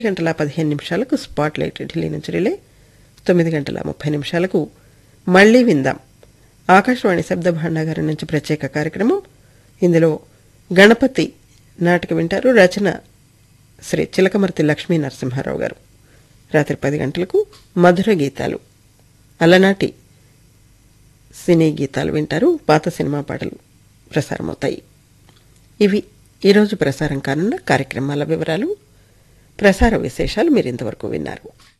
గంటల పదిహేను నిమిషాలకు స్పాట్ లైట్ ఢిల్లీ నుంచి రిలే తొమ్మిది గంటల ముప్పై నిమిషాలకు మళ్ళీ విందాం ఆకాశవాణి శబ్ద భాండాగారం నుంచి ప్రత్యేక కార్యక్రమం ఇందులో గణపతి నాటక వింటారు రచన శ్రీ చిలకమర్తి లక్ష్మీ నరసింహారావు గారు రాత్రి పది గంటలకు మధుర గీతాలు అలనాటి సినీ గీతాలు వింటారు పాత సినిమా పాటలు ప్రసారమవుతాయి ఇవి ఈరోజు ప్రసారం కానున్న కార్యక్రమాల వివరాలు ప్రసార విశేషాలు మీరు ఇంతవరకు విన్నారు